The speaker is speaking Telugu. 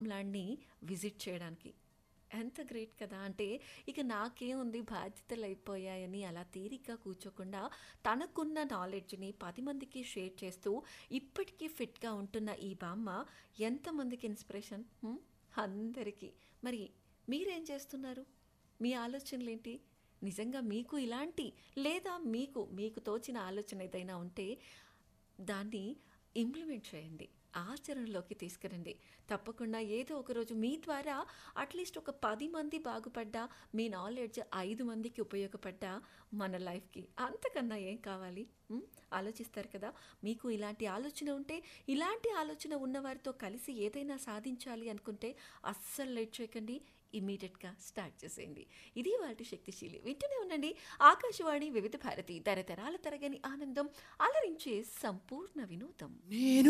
ల్యాండ్ని విజిట్ చేయడానికి ఎంత గ్రేట్ కదా అంటే ఇక నాకేముంది బాధ్యతలు అయిపోయాయని అలా తీరిగ్గా కూర్చోకుండా తనకున్న నాలెడ్జ్ని పది మందికి షేర్ చేస్తూ ఇప్పటికీ ఫిట్గా ఉంటున్న ఈ బామ్మ ఎంతమందికి ఇన్స్పిరేషన్ హ్మ్? అందరికీ మరి మీరేం చేస్తున్నారు మీ ఆలోచనలు ఏంటి నిజంగా మీకు ఇలాంటి లేదా మీకు మీకు తోచిన ఆలోచన ఏదైనా ఉంటే దాన్ని ఇంప్లిమెంట్ చేయండి ఆచరణలోకి తీసుకురండి తప్పకుండా ఏదో ఒకరోజు మీ ద్వారా అట్లీస్ట్ ఒక పది మంది బాగుపడ్డా మీ నాలెడ్జ్ ఐదు మందికి ఉపయోగపడ్డా మన లైఫ్కి అంతకన్నా ఏం కావాలి ఉమ్, ఆలోచిస్తారు కదా మీకు ఇలాంటి ఆలోచన ఉంటే ఇలాంటి ఆలోచన ఉన్నవారితో కలిసి ఏదైనా సాధించాలి అనుకుంటే అస్సలు లేట్ చేయకండి ఇమీడియట్గా స్టార్ట్ చేసేయండి ఇది వాటి శక్తిశీలి వింటూనే ఉండండి ఆకాశవాణి వివిధ భారతి తరతరాల తరగని ఆనందం అలరించే సంపూర్ణ వినోదం నేను